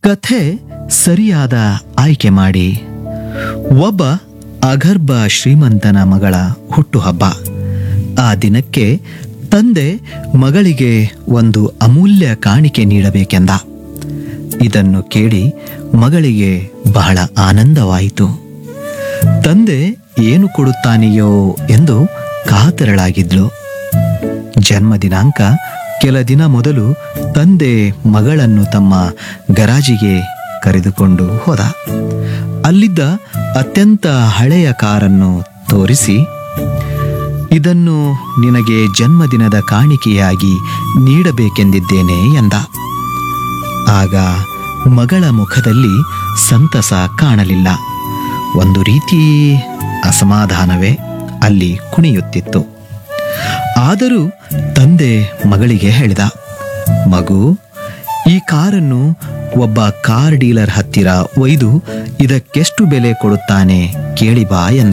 ಕಥೆ ಸರಿಯಾದ ಆಯ್ಕೆ ಮಾಡಿ ಒಬ್ಬ ಅಗರ್ಭ ಶ್ರೀಮಂತನ ಮಗಳ ಹುಟ್ಟುಹಬ್ಬ ಆ ದಿನಕ್ಕೆ ತಂದೆ ಮಗಳಿಗೆ ಒಂದು ಅಮೂಲ್ಯ ಕಾಣಿಕೆ ನೀಡಬೇಕೆಂದ ಇದನ್ನು ಕೇಳಿ ಮಗಳಿಗೆ ಬಹಳ ಆನಂದವಾಯಿತು ತಂದೆ ಏನು ಕೊಡುತ್ತಾನೆಯೋ ಎಂದು ಕಾತರಳಾಗಿದ್ಲು ಜನ್ಮ ದಿನಾಂಕ ಕೆಲ ದಿನ ಮೊದಲು ತಂದೆ ಮಗಳನ್ನು ತಮ್ಮ ಗರಾಜಿಗೆ ಕರೆದುಕೊಂಡು ಹೋದ ಅಲ್ಲಿದ್ದ ಅತ್ಯಂತ ಹಳೆಯ ಕಾರನ್ನು ತೋರಿಸಿ ಇದನ್ನು ನಿನಗೆ ಜನ್ಮದಿನದ ಕಾಣಿಕೆಯಾಗಿ ನೀಡಬೇಕೆಂದಿದ್ದೇನೆ ಎಂದ ಆಗ ಮಗಳ ಮುಖದಲ್ಲಿ ಸಂತಸ ಕಾಣಲಿಲ್ಲ ಒಂದು ರೀತಿ ಅಸಮಾಧಾನವೇ ಅಲ್ಲಿ ಕುಣಿಯುತ್ತಿತ್ತು ಆದರೂ ತಂದೆ ಮಗಳಿಗೆ ಹೇಳಿದ ಮಗು ಈ ಕಾರನ್ನು ಒಬ್ಬ ಕಾರ್ ಡೀಲರ್ ಹತ್ತಿರ ಒಯ್ದು ಇದಕ್ಕೆಷ್ಟು ಬೆಲೆ ಕೊಡುತ್ತಾನೆ ಕೇಳಿ ಬಾ ಎಂದ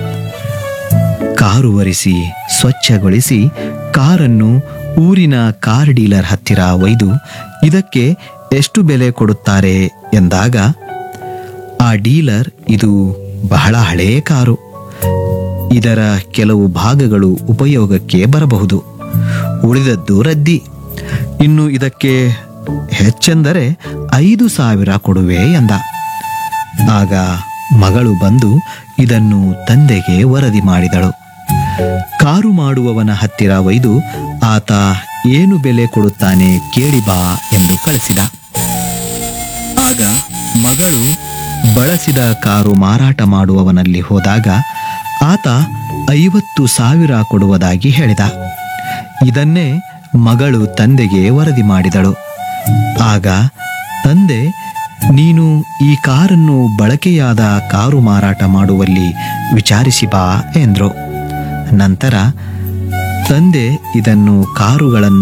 ಕಾರು ಒರೆಸಿ ಸ್ವಚ್ಛಗೊಳಿಸಿ ಕಾರನ್ನು ಊರಿನ ಕಾರ್ ಡೀಲರ್ ಹತ್ತಿರ ಒಯ್ದು ಇದಕ್ಕೆ ಎಷ್ಟು ಬೆಲೆ ಕೊಡುತ್ತಾರೆ ಎಂದಾಗ ಆ ಡೀಲರ್ ಇದು ಬಹಳ ಹಳೆಯ ಕಾರು ಇದರ ಕೆಲವು ಭಾಗಗಳು ಉಪಯೋಗಕ್ಕೆ ಬರಬಹುದು ಉಳಿದದ್ದು ರದ್ದಿ ಇನ್ನು ಇದಕ್ಕೆ ಹೆಚ್ಚೆಂದರೆ ಐದು ಸಾವಿರ ಕೊಡುವೆ ಎಂದ ಆಗ ಮಗಳು ಬಂದು ಇದನ್ನು ತಂದೆಗೆ ವರದಿ ಮಾಡಿದಳು ಕಾರು ಮಾಡುವವನ ಹತ್ತಿರ ಒಯ್ದು ಆತ ಏನು ಬೆಲೆ ಕೊಡುತ್ತಾನೆ ಕೇಳಿ ಬಾ ಎಂದು ಕಳಿಸಿದ ಆಗ ಮಗಳು ಬಳಸಿದ ಕಾರು ಮಾರಾಟ ಮಾಡುವವನಲ್ಲಿ ಹೋದಾಗ ಆತ ಐವತ್ತು ಸಾವಿರ ಕೊಡುವುದಾಗಿ ಹೇಳಿದ ಇದನ್ನೇ ಮಗಳು ತಂದೆಗೆ ವರದಿ ಮಾಡಿದಳು ಆಗ ತಂದೆ ನೀನು ಈ ಕಾರನ್ನು ಬಳಕೆಯಾದ ಕಾರು ಮಾರಾಟ ಮಾಡುವಲ್ಲಿ ವಿಚಾರಿಸಿ ಬಾ ಎಂದ್ರು ನಂತರ ತಂದೆ ಇದನ್ನು ಕಾರುಗಳನ್ನು